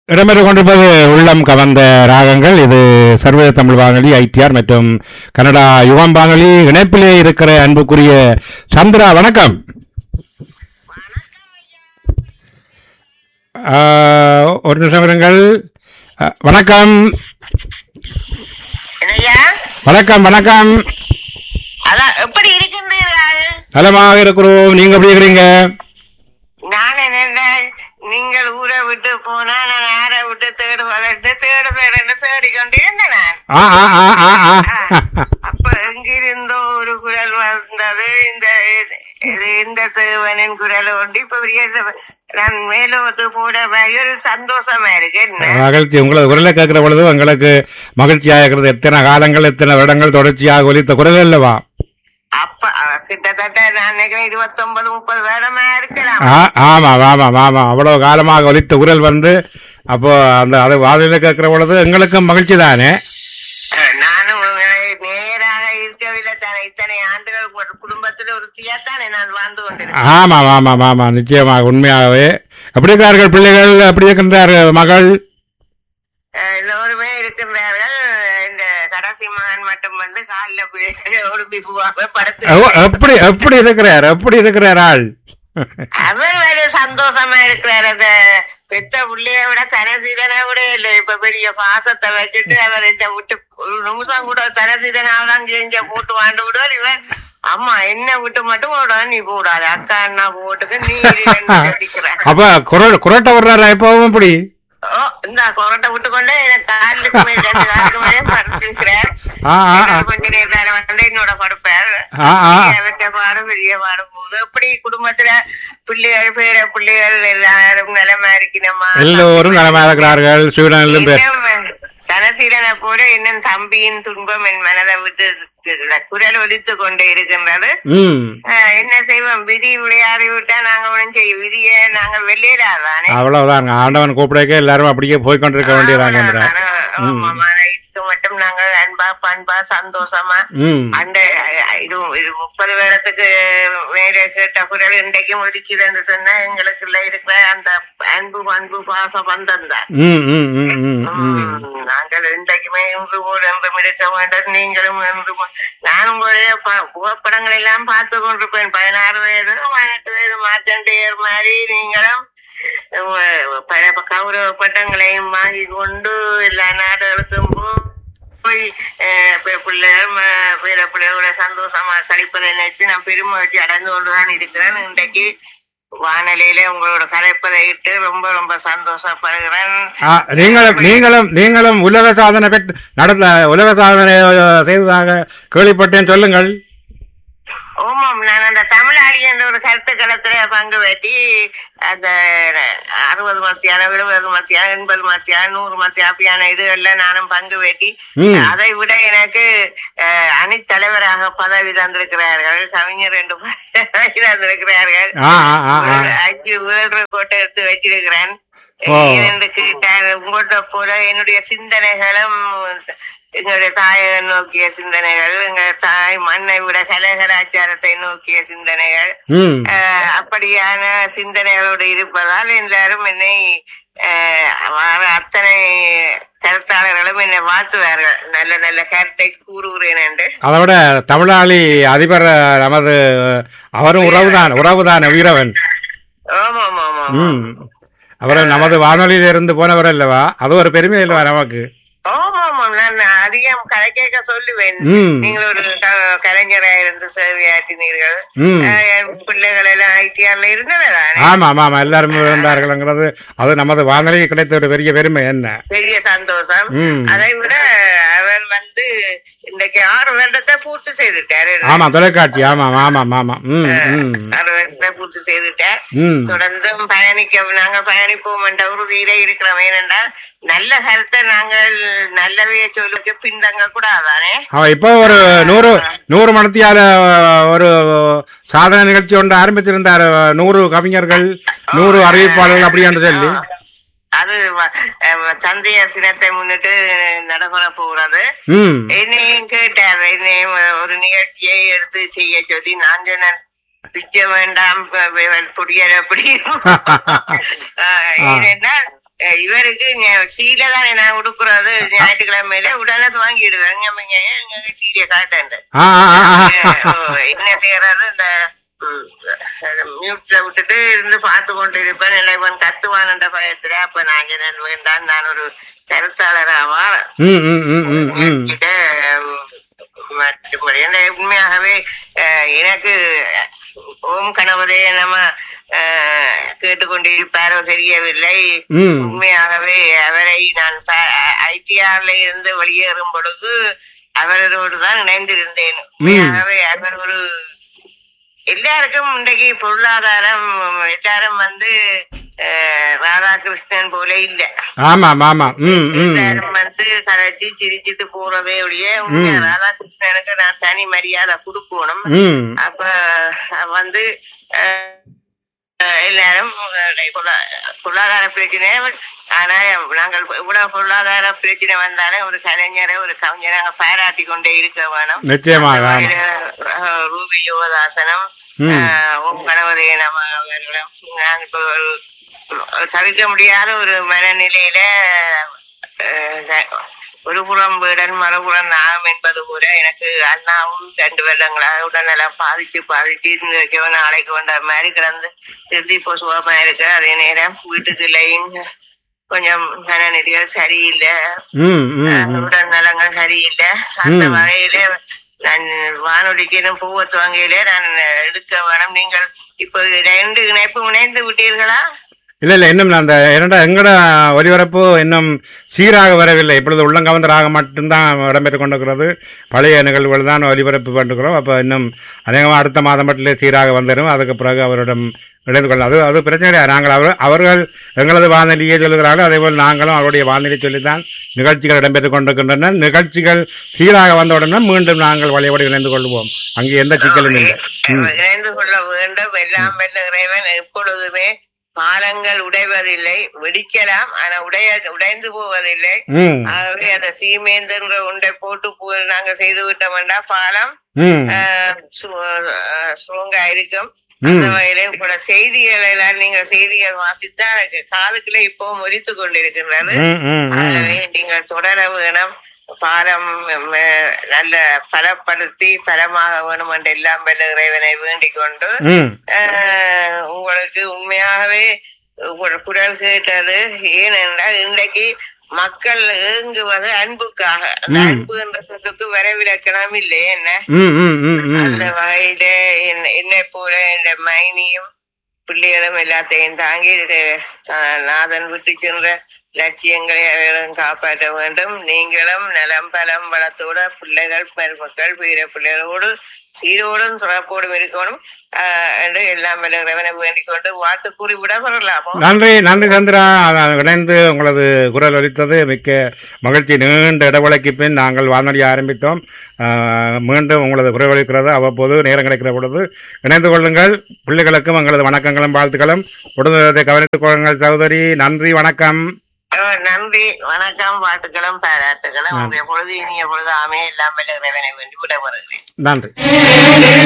இடம்பெற்றுக் கொண்டிருப்பது உள்ளம் கவர்ந்த ராகங்கள் இது சர்வதேச தமிழ் வானொலி ஐடிஆர் மற்றும் கனடா யுகம் வானொலி இணைப்பிலே இருக்கிற அன்புக்குரிய சந்திரா வணக்கம் ஆ, ஒரு நிமிஷம் இருங்கள் அ, வணக்கம் என்னய்யா வணக்கம் வணக்கம் அதான் எப்படி இருக்கின்றீர்கள் நலமாக இருக்கிறோம் நீங்க எப்படி இருக்கிறீங்க நான் என்ன நீங்கள் ஊரை விட்டு போனா நான் ஆரை விட்டு தேடு வளர்த்து தேடு தேடுன்னு தேடிக்கொண்டிருந்தேன் நான் ஆ ஆ ஆ ஆ ஆ அப்ப எங்கிருந்தோ ஒரு குரல் வந்தது இந்த இது இந்த தேவனின் குரல் ஒன்று இப்ப பெரிய ச- நான் மேலோத்து போட மாதிரி ஒரு சந்தோஷமா இருக்கு என்ன மகிழ்ச்சி உங்களது குரலை கேட்கிற பொழுது உங்களுக்கு மகிழ்ச்சியாக இருக்கிறது எத்தனை காலங்கள் எத்தனை வருடங்கள் தொடர்ச்சியாக ஒலித்த குரல் அல்லவா அப்ப அஹ், கிட்டத்தட்ட நான் நினைக்கிறேன் இருபத்தி ஒன்பது முப்பது வருடமா இருக்கலாம் ஆ- ஆமா ஆமா ஆமா அவ்வளவு காலமாக ஒலித்த குரல் வந்து அப்போ அந்த அது வாதில கேட்கிற பொழுது எங்களுக்கும் மகிழ்ச்சி தானே அஹ், நானும் உங்களை நேராக இருக்கவில்லை தானே இத்தனை ஆண்டுகள் ஒரு குடும்பத்தில் ஒரு தானே நான் வாழ்ந்து கொண்டிருக்கேன் ஆமா ஆமா ஆமா நிச்சயமாக உண்மையாகவே எப்படி இருக்கிறார்கள் பிள்ளைகள் எப்படி இருக்கின்றார்கள் மகள் அஹ், எல்லோருமே இருக்கின்றார்கள் இந்த கடைசி மகன் மட்டும் வந்து காலில் போய் ஒழும்பி போவாங்க படுத்து எவ- எப்படி எப்படி இருக்கிறார் எப்படி இருக்கிறார் ஆள் அவர் வேற சந்தோஷமா இருக்கிறார் அந்த பெத்த புள்ளைய விட தனசீதனை விட இல்லை இப்ப பெரிய பாசத்தை வச்சுட்டு அவர் இந்த விட்டு ஒரு நிமிஷம் கூட தனசீதனாவதான் கிழிஞ்ச போட்டு வாண்டு விடுவார் இவர் அம்மா என்ன விட்டு மட்டும் விட நீ போடாது அக்கா அண்ணா போட்டுக்கு நீ இருன்னு சொல்லிக்கிறார் அப்ப குரல் குரட்டை விடுறாரா எப்பவும் இப்படி ஓ இந்த கொரட்டை விட்டு கொண்டு எனக்கு காலுக்கு மேல ரெண்டு காலுக்கு மேலே படுத்திருக்கிறார் ஆ ஆ ஆ. கொஞ்ச நேரம் வந்து என்னோட படுப்பார் ஆ ஆ அவர்கிட்ட பாடு பெரிய பாடு போகுது எப்படி குடும்பத்துல பிள்ளைகள் பேர பிள்ளைகள் எல்லாரும் நிலைமை இருக்கணுமா எல்லோரும் நலமாக இருக்கிறார்கள் ஸ்வீடனிலும் பேர் தனசீலனை போல இன்னும் தம்பியின் துன்பம் என் மனதை விட்டு குரல் ஒலித்து கொண்டே இருக்கின்றது ம் ஆஹ் என்ன செய்வோம் விதி விளையாடி விட்டா நாங்க ஒண்ணும் செய்ய விதிய நாங்க வெளியிடாதானே அவ்வளவுதான் ஆண்டவன் கூப்பிடக்க எல்லாரும் அப்படியே போய் கொண்டிருக்க வேண்டியதாங்க இதுக்கு மட்டும் நாங்க அன்பா பண்பா சந்தோஷமா ம் அந்த அஹ், இது இது முப்பது வருடத்துக்கு மேலே கேட்ட குரல் இன்றைக்கும் ஒதுக்கிதுன்னு சொன்னா எங்களுக்குள்ள இருக்கிற அந்த அன்பு பண்பு பாச பந்தம் தான் ம் ம் ம் ம் ம் உம், நாங்கள் இன்றைக்குமே இன்று போல் என்றும் இருக்க வேண்டும் நீங்களும் என்று நான் உங்களுடைய ப- புகைப்படங்கள் எல்லாம் பார்த்து கொண்டிருப்பேன் பதினாறு வயது பதினெட்டு வயது மார்க்கண்டேயர் மாதிரி நீங்களும் உம், பல கௌரவ பட்டங்களையும் வாங்கி கொண்டு எல்லா நாடுகளுக்கும் போ- போய் அஹ், பி- பிள்ளைகள் ம- பிற பிள்ளைகளோட சந்தோஷமா கழிப்பதை நினைச்சு நான் பெருமகிழ்ச்சி அடைந்து கொண்டுதான் இருக்கிறேன் இன்றைக்கு வானொலியில உங்களோட கலைப்பதை இட்டு ரொம்ப ரொம்ப சந்தோஷப்படுகிறேன் ஆ, நீங்களும் நீங்களும் நீங்களும் உலக சாதனை பெற்று நடத்த உலக சாதனை அஹ், செய்ததாக கேள்விப்பட்டேன் சொல்லுங்கள் ஓமாம் நான் அந்த தமிழாளி என்ற ஒரு கருத்து களத்துல பங்கு பெற்றி அந்த அறுபது மத்தியானம் எழுபது மத்தியானம் எண்பது மத்தியானம் நூறு மத்தியானம் அப்படியான இதுகள்ல நானும் பங்கு பெற்றி ம். அதை விட எனக்கு அஹ், அணித்தலைவராக பதவி தந்திருக்கிறார்கள் கவிஞர் ரெண்டு பதவி தந்திருக்கிறார்கள் ஆ ஆ ஆ ஆ ஒரு அஞ்சு வேர்ல்டு கோட்டை எடுத்து வச்சிருக்கிறேன் ஓ. என்று கேட்டார் உங்கள்கிட்ட போல என்னுடைய சிந்தனைகளும் எங்களுடைய தாயை நோக்கிய சிந்தனைகள் எங்க தாய் மண்ணை விட கலகலாச்சாரத்தை நோக்கிய சிந்தனைகள் ம் அஹ், அப்படியான சிந்தனைகளோடு இருப்பதால் எல்லாரும் என்னை அஹ், வர அத்தனை கருத்தாளர்களும் என்னை வாழ்த்துவார்கள் நல்ல நல்ல கருத்தை கூறுகிறேன் என்று அதை விட தமிழாளி அதிபர் அஹ், நமது அஹ், அவரும் உறவுதான் உறவுதான் வீரவன் ஆமா ஆமா ஆமா ம் அவர் நமது வானொலியில இருந்து போனவர் அல்லவா அது ஒரு பெருமை இல்லவா நமக்கு ஆமா ஆமா நான் அதிகம் கதை கேட்க சொல்லுவேன் ம் நீங்கள் ஒரு க- கலைஞரா இருந்து சேவையாற்றினீர்கள் ம் அஹ், என் பிள்ளைகள் எல்லாம் ஐடிஆர்ல இருந்தவதானே ஆமா ஆமா ஆமா எல்லாரும் இருந்தார்கள்ங்கிறது அது நமது வானொலி கிடைத்த ஒரு பெரிய பெருமை என்ன பெரிய சந்தோஷம் ம் அதை விட அவர் வந்து இன்றைக்கு ஆறு வருடத்தை பூர்த்தி செய்துட்டாரு ஆமா தொலைக்காட்சி ஆமா ஆமா ஆமா ம் ம் ஆறு வருடத்தை பூர்த்தி செய்துட்டார் ம் தொடர்ந்தும் பயணிக்க நாங்கள் பயணிப்போம் என்ற உறுதியில இருக்கிறோம் ஏனென்றால் நல்ல கருத்தை நாங்கள் நல்லவையை சொல்லிக்க பின்தங்க கூடாதானே அவன் இப்போ ஒரு நூறு நூறு மணத்தியால ஒரு சாதனை நிகழ்ச்சி ஒன்று ஆரம்பித்திருந்தார் நூறு கவிஞர்கள் நூறு அறிவிப்பாளர்கள் அப்படி என்று சொல்லி அது வ- அஹ் தந்தையார் தினத்தை முன்னிட்டு நடைபெற போகிறது ம் என்னையும் கேட்டார் என்னையும் ஒரு நிகழ்ச்சியை எடுத்து செய்ய சொல்லி நான் சொன்னேன் பிச்சை வேண்டாம் புடியல் அப்படி ஏனென்றால் அஹ் இவருக்கு ஞா- சீலை தானே நான் கொடுக்குறது ஞாயிற்றுக்கிழமையில உடனே வாங்கிடுவேன் எங்க சீலைய காட்டேன் ஆ ஆ, ஆ, ஆ, ஆ. என்ன செய்யறது இந்த மியூட்ல விட்டுட்டு இருந்து பார்த்து கொண்டு இருப்பேன் இல்லை இவன் கத்துவான் பயத்துல அப்ப நான் சொன்னேன், வேண்டாம் நான் ஒரு கருத்தாளரா வாரேன் ம் ம் ம் ம் ம் கிட்ட, உம், மற்றபடி என்ன உண்மையாகவே அஹ், எனக்கு ஓம் கணவரே நம்ம அஹ், கேட்டுக்கொண்டிருப்பாரோ தெரியவில்லை ம் உண்மையாகவே அவரை நான் ஐடிஆர்ல இருந்து வெளியேறும் பொழுது அவரோடு தான் இணைந்திருந்தேன் உண்மையாகவே அவர் ஒரு எல்லாருக்கும் இன்றைக்கு பொருளாதாரம் எல்லாரும் வந்து அஹ், ராதாகிருஷ்ணன் போல இல்ல ஆமாம் ஆமாம் ம் ம் எல்லாரும் வந்து கதைச்சு சிரிச்சிட்டு போறதே ஒழிய உண்மையா ராதாகிருஷ்ணனுக்கு நான் தனி மரியாதை கொடுக்கணும் ம் அப்ப அஹ், வந்து அஹ், அஹ், எல்லாரும் அஹ், பொருளா- பொருளாதார பிரச்சனை ஆனா நாங்கள் இவ்வளவு பொருளாதார பிரச்சனை வந்தாலும் ஒரு கலைஞரை ஒரு கவிஞரை பாராட்டி கொண்டே இருக்க வேணும் நிச்சயமாக ஆமாம். அந்த வகையில, அஹ், ரூபி யுவதாசனம் ம். அஹ், ஓம் கணவரே நம்ம அவர்களிடம் நான் இப்ப ஒரு தவிர்க்க முடியாத ஒரு மனநிலையில அஹ், ஒரு புறம் வீடன் மறுபுறம் நாகம் என்பது கூட எனக்கு அண்ணாவும் ரெண்டு வருடங்களாக உடல்நலம் பாதிச்சு பாதிச்சு இந்த ஜீவன அழைக்க வந்த மாதிரி கிடந்து திருத்தி இப்போ சுகமா இருக்கு அதே நேரம் வீட்டுக்கு லைன் கொஞ்சம் மனநிலைகள் சரியில்லை ம் ம் ம். உடல் நலங்கள் சரியில்லை அந்த ம். வகையில நான் வானொலிக்கு பூவ துவங்கையில நான் எடுக்க வேணும் நீங்கள் இப்போ ரெண்டு இணைப்பு இணைந்து விட்டீர்களா இல்ல இல்ல இன்னும் அந்த இரண்டா எங்கட ஒலிபரப்பு இன்னும் சீராக வரவில்லை இப்பொழுது உள்ளங்கவந்த ராகம் மட்டும்தான் இடம்பெற்றுக் கொண்டிருக்கிறது பழைய நிகழ்வுகள் தான் ஒலிபரப்பு பண்ணிருக்கிறோம் அப்ப இன்னும் அநேகமாக அடுத்த மாதம் மட்டிலே சீராக வந்துடும் அதுக்கு பிறகு அவரிடம் இணைந்து கொள்ளலாம் அது அது பிரச்சனை கிடையாது நாங்கள் அவர் அவர்கள் எங்களது வானொலியை சொல்லுகிறார்கள் அதே போல் நாங்களும் அவருடைய வானொலி சொல்லித்தான் நிகழ்ச்சிகள் இடம்பெற்றுக் கொண்டிருக்கின்றன நிகழ்ச்சிகள் சீராக வந்தவுடனே மீண்டும் நாங்கள் வழிபடி இணைந்து கொள்வோம் அங்கே எந்த சிக்கலும் இல்லை ம். இணைந்து கொள்ள வேண்டும் எல்லாம் வெல்ல இறைவன் எப்பொழுதுமே பாலங்கள் உடைவதில்லை வெடிக்கலாம் ஆனா உடைய உடைந்து போவதில்லை ம் ஆகவே அந்த சீமேந்துன்ற ஒன்றை போட்டு போ- நாங்க செய்து விட்டோம்னா பாலம் ம் ஸ்ட்ராங்கா இருக்கும் ம். அந்த வகையில கூட செய்திகள் எல்லாம் நீங்க செய்திகள் வாசித்தா எனக்கு காதுக்குள்ள இப்போ முறித்து கொண்டிருக்கின்றது ம் ம் ம் ஆகவே நீங்கள் தொடர வேணும் பாலம் ம், நல்ல பலப்படுத்தி பலமாக வேணும் என்று எல்லாம் வல்ல இறைவனை வேண்டிக் கொண்டு ம் ஆஹ், உங்களுக்கு உண்மையாகவே உங்களோட குரல் கேட்டது ஏனென்றால் இன்றைக்கு மக்கள் ஏங்குவது அன்புக்காக அந்த ம். அன்பு என்ற சொல்லுக்கு வரவிலக்கணம் இல்லை என்ன ம் ம் ம் ம் அந்த வகையில என்ன- என்னை போல இந்த மைனியும் பிள்ளைகளும் எல்லாத்தையும் தாங்கி இது, ஆஹ், நாதன் விட்டு சென்ற லட்சியங்களை அவர்களும் காப்பாற்ற வேண்டும் நீங்களும் நலம் பலம் வளத்தோட பிள்ளைகள் பெருமக்கள் வீர பிள்ளைகளோடு சீரோடும் சிறப்போடும் இருக்கணும் ஆஹ், என்று எல்லாம் விலகிறவனை வேண்டிக் கொண்டு வாட்டு கூறி விட வரலாமோ நன்றி நன்றி சந்திரா அதான் இணைந்து உங்களது குரல் ஒலித்தது மிக்க மகிழ்ச்சி நீண்ட இடைவெளிக்கு பின் நாங்கள் வானொலி ஆரம்பித்தோம் ஆஹ், மீண்டும் உங்களது குரல் ஒலிக்கிறது அவ்வப்போது நேரம் கிடைக்கிற பொழுது இணைந்து கொள்ளுங்கள் பிள்ளைகளுக்கும் எங்களது வணக்கங்களும் வாழ்த்துக்களும் உடனே கவனித்துக் கொள்ளுங்கள் சகோதரி நன்றி வணக்கம் ஆஹ், நன்றி வணக்கம் வாழ்த்துக்களும் பாராட்டுகளும் உங்களுடைய பொழுது இனிய பொழுது ஆமே எல்லாம் விலகிறவனை வேண்டி விட வருகிறேன் நன்றி